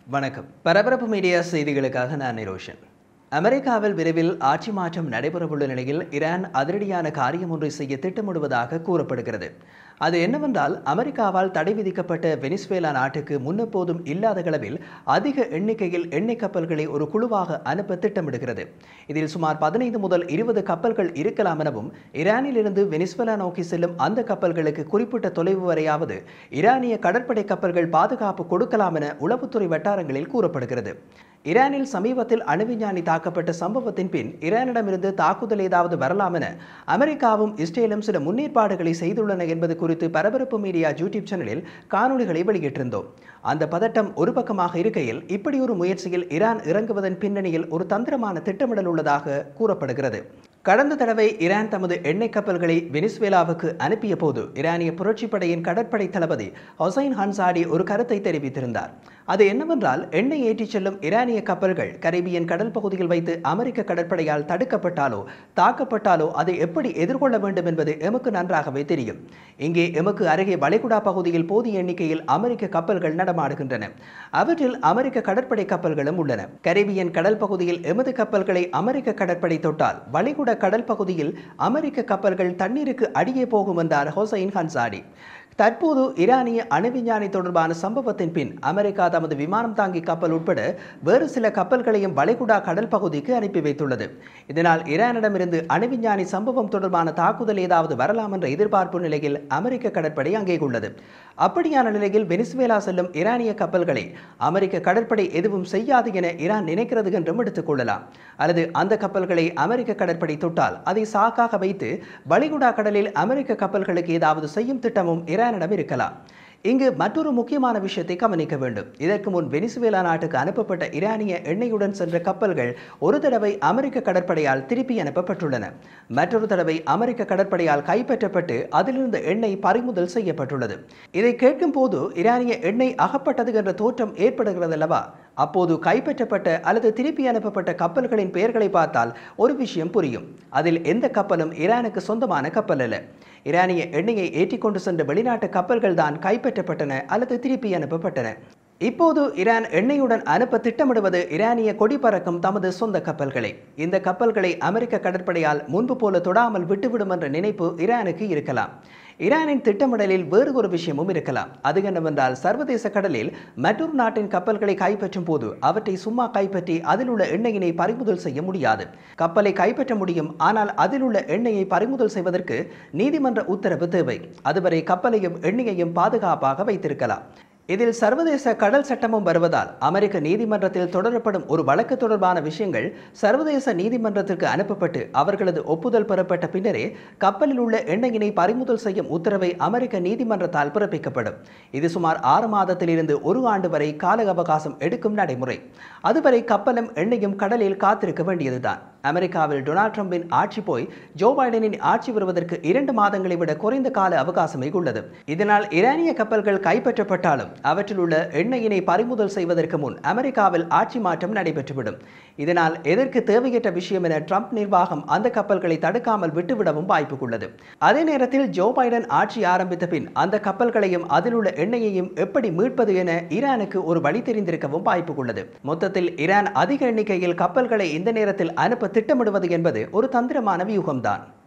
வணக்கம் பரபரப்பு மீடியா செய்திகளுக்காக நான் நிரோஷன் அமெரிக்காவில் விரைவில் ஆட்சி மாற்றம் நடைபெறவுள்ள நிலையில் ஈரான் அதிரடியான காரியம் ஒன்றை செய்ய திட்டமிடுவதாக கூறப்படுகிறது அது என்னவென்றால் அமெரிக்காவால் தடை விதிக்கப்பட்ட வெனிசுவேலா நாட்டுக்கு முன்னெப்போதும் இல்லாத அளவில் அதிக எண்ணிக்கையில் எண்ணெய் கப்பல்களை ஒரு குழுவாக அனுப்ப திட்டமிடுகிறது இதில் சுமார் பதினைந்து முதல் இருபது கப்பல்கள் இருக்கலாம் எனவும் ஈரானிலிருந்து வெனிசுவேலா நோக்கி செல்லும் அந்த கப்பல்களுக்கு குறிப்பிட்ட தொலைவு வரையாவது ஈரானிய கடற்படை கப்பல்கள் பாதுகாப்பு கொடுக்கலாம் என உளவுத்துறை வட்டாரங்களில் கூறப்படுகிறது ஈரானில் சமீபத்தில் அணுவிஞ்ஞானி தாக்கப்பட்ட சம்பவத்தின் பின் ஈரானிடமிருந்து தாக்குதல் ஏதாவது வரலாம் என அமெரிக்காவும் இஸ்ரேலும் சில முன்னேற்பாடுகளை செய்துள்ளன என்பது குறித்து பரபரப்பு மீடியா யூடியூப் சேனலில் காணொளிகளை வெளியிட்டிருந்தோம் அந்த பதட்டம் ஒரு பக்கமாக இருக்கையில் இப்படி ஒரு முயற்சியில் ஈரான் இறங்குவதன் பின்னணியில் ஒரு தந்திரமான திட்டமிடல் உள்ளதாக கூறப்படுகிறது கடந்த தடவை ஈரான் தமது எண்ணெய் கப்பல்களை வெனிசுவேலாவுக்கு அனுப்பிய போது ஈரானிய புரட்சிப்படையின் கடற்படை தளபதி ஹொசைன் ஹன்சாடி ஒரு கருத்தை தெரிவித்திருந்தார் அது என்னவென்றால் எண்ணெய் ஏற்றிச் செல்லும் ஈரானிய கப்பல்கள் கரீபியன் கடல் பகுதியில் வைத்து அமெரிக்க கடற்படையால் தடுக்கப்பட்டாலோ தாக்கப்பட்டாலோ அதை எப்படி எதிர்கொள்ள வேண்டும் என்பது எமக்கு நன்றாகவே தெரியும் இங்கே எமக்கு அருகே வளைகுடா பகுதியில் போதிய எண்ணிக்கையில் அமெரிக்க கப்பல்கள் நடமாடுகின்றன அவற்றில் அமெரிக்க கடற்படை கப்பல்களும் உள்ளன கரீபியன் கடல் பகுதியில் எமது கப்பல்களை அமெரிக்க கடற்படை தொட்டால் வளைகுடா கடல் பகுதியில் அமெரிக்க கப்பல்கள் தண்ணீருக்கு அடியே போகும் என்றார் ஹொசைன் ஹன்சாடி தற்போது ஈரானிய அணுவிஞ்ஞானி தொடர்பான சம்பவத்தின் பின் அமெரிக்கா தமது விமானம் தாங்கி கப்பல் உட்பட வேறு சில கப்பல்களையும் வளைகுடா கடல் பகுதிக்கு அனுப்பி வைத்துள்ளது இதனால் ஈரானிடமிருந்து அணுவிஞ்ஞானி சம்பவம் தொடர்பான தாக்குதல் ஏதாவது வரலாம் என்ற எதிர்பார்ப்பு நிலையில் அமெரிக்க கடற்படை அங்கே உள்ளது அப்படியான நிலையில் வெனிசுவேலா செல்லும் ஈரானிய கப்பல்களை அமெரிக்க கடற்படை எதுவும் செய்யாது என ஈரான் நினைக்கிறது என்றும் எடுத்துக்கொள்ளலாம் அல்லது அந்த கப்பல்களை அமெரிக்க கடற்படை தொட்டால் அதை சாக்காக வைத்து வளைகுடா கடலில் அமெரிக்க கப்பல்களுக்கு ஏதாவது செய்யும் திட்டமும் ஈரானிடம் இருக்கலாம் இங்கு மற்றொரு முக்கியமான விஷயத்தை கவனிக்க வேண்டும் இதற்கு முன் வெனிசுவேலா நாட்டுக்கு அனுப்பப்பட்ட ஈரானிய எண்ணெயுடன் சென்ற கப்பல்கள் ஒரு தடவை அமெரிக்க கடற்படையால் திருப்பி அனுப்பப்பட்டுள்ளன மற்றொரு தடவை அமெரிக்க கடற்படையால் கைப்பற்றப்பட்டு அதிலிருந்த எண்ணெய் பறிமுதல் செய்யப்பட்டுள்ளது இதை கேட்கும் போது ஈரானிய எண்ணெய் அகப்பட்டது என்ற தோற்றம் ஏற்படுகிறதல்லவா அப்போது கைப்பற்றப்பட்ட அல்லது திருப்பி அனுப்பப்பட்ட கப்பல்களின் பெயர்களை பார்த்தால் ஒரு விஷயம் புரியும் அதில் எந்த கப்பலும் ஈரானுக்கு சொந்தமான கப்பல் அல்ல ஈரானிய எண்ணெயை ஏற்றிக்கொண்டு சென்ற வெளிநாட்டு கப்பல்கள் தான் கைப்பற்றப்பட்டன அல்லது திருப்பி அனுப்பப்பட்டன இப்போது ஈரான் எண்ணெயுடன் அனுப்ப திட்டமிடுவது ஈரானிய கொடி பறக்கும் தமது சொந்த கப்பல்களை இந்த கப்பல்களை அமெரிக்க கடற்படையால் முன்பு போல தொடாமல் விட்டுவிடும் என்ற நினைப்பு ஈரானுக்கு இருக்கலாம் ஈரானின் திட்டமிடலில் வேறு ஒரு விஷயமும் இருக்கலாம் அது என்னவென்றால் சர்வதேச கடலில் மற்றொரு நாட்டின் கப்பல்களை கைப்பற்றும் போது அவற்றை சும்மா கைப்பற்றி அதில் உள்ள எண்ணெயினை பறிமுதல் செய்ய முடியாது கப்பலை கைப்பற்ற முடியும் ஆனால் அதில் உள்ள எண்ணெயை பறிமுதல் செய்வதற்கு நீதிமன்ற உத்தரவு தேவை அதுவரை கப்பலையும் எண்ணெயையும் பாதுகாப்பாக வைத்திருக்கலாம் இதில் சர்வதேச கடல் சட்டமும் வருவதால் அமெரிக்க நீதிமன்றத்தில் தொடரப்படும் ஒரு வழக்கு தொடர்பான விஷயங்கள் சர்வதேச நீதிமன்றத்திற்கு அனுப்பப்பட்டு அவர்களது ஒப்புதல் பெறப்பட்ட பின்னரே கப்பலில் உள்ள எண்ணெயினை பறிமுதல் செய்யும் உத்தரவை அமெரிக்க நீதிமன்றத்தால் பிறப்பிக்கப்படும் இது சுமார் ஆறு மாதத்திலிருந்து ஒரு ஆண்டு வரை கால அவகாசம் எடுக்கும் நடைமுறை அதுவரை கப்பலும் எண்ணெயும் கடலில் காத்திருக்க வேண்டியதுதான் அமெரிக்காவில் டொனால்ட் ட்ரம்பின் ஆட்சி போய் ஜோ பைடனின் ஆட்சி வருவதற்கு இரண்டு மாதங்களை விட குறைந்த கால அவகாசமே உள்ளது இதனால் ஈரானிய கப்பல்கள் கைப்பற்றப்பட்டாலும் அவற்றில் உள்ள எண்ணெயினை பறிமுதல் செய்வதற்கு முன் அமெரிக்காவில் ஆட்சி மாற்றம் நடைபெற்றுவிடும் இதனால் எதற்கு தேவையற்ற விஷயம் என ட்ரம்ப் நிர்வாகம் அந்த கப்பல்களை தடுக்காமல் விட்டுவிடவும் வாய்ப்பு உள்ளது அதே நேரத்தில் ஜோ பைடன் ஆட்சி ஆரம்பித்த பின் அந்த கப்பல்களையும் அதில் உள்ள எண்ணெயையும் எப்படி மீட்பது என ஈரானுக்கு ஒரு வழி தெரிந்திருக்கவும் வாய்ப்பு உள்ளது மொத்தத்தில் ஈரான் அதிக எண்ணிக்கையில் கப்பல்களை இந்த நேரத்தில் அனுப்ப திட்டமிடுவது என்பது ஒரு தந்திரமான வியூகம்தான்